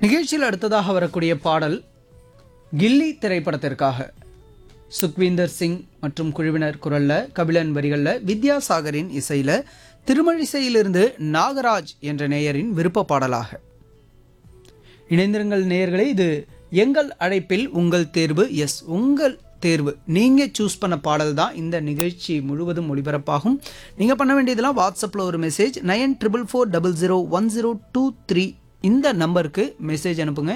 நிகழ்ச்சியில் அடுத்ததாக வரக்கூடிய பாடல் கில்லி திரைப்படத்திற்காக சுக்வீந்தர் சிங் மற்றும் குழுவினர் குரல்ல கபிலன் வரிகள்ல வித்யாசாகரின் இசையில திருமழிசையிலிருந்து நாகராஜ் என்ற நேயரின் விருப்ப பாடலாக இணைந்திருங்கள் நேயர்களே இது எங்கள் அழைப்பில் உங்கள் தேர்வு எஸ் உங்கள் தேர்வு நீங்கள் சூஸ் பண்ண பாடல் தான் இந்த நிகழ்ச்சி முழுவதும் ஒளிபரப்பாகும் நீங்கள் பண்ண வேண்டியதெல்லாம் வாட்ஸ்அப்பில் ஒரு message nine triple four double zero one zero two three இந்த நம்பருக்கு மெசேஜ் அனுப்புங்க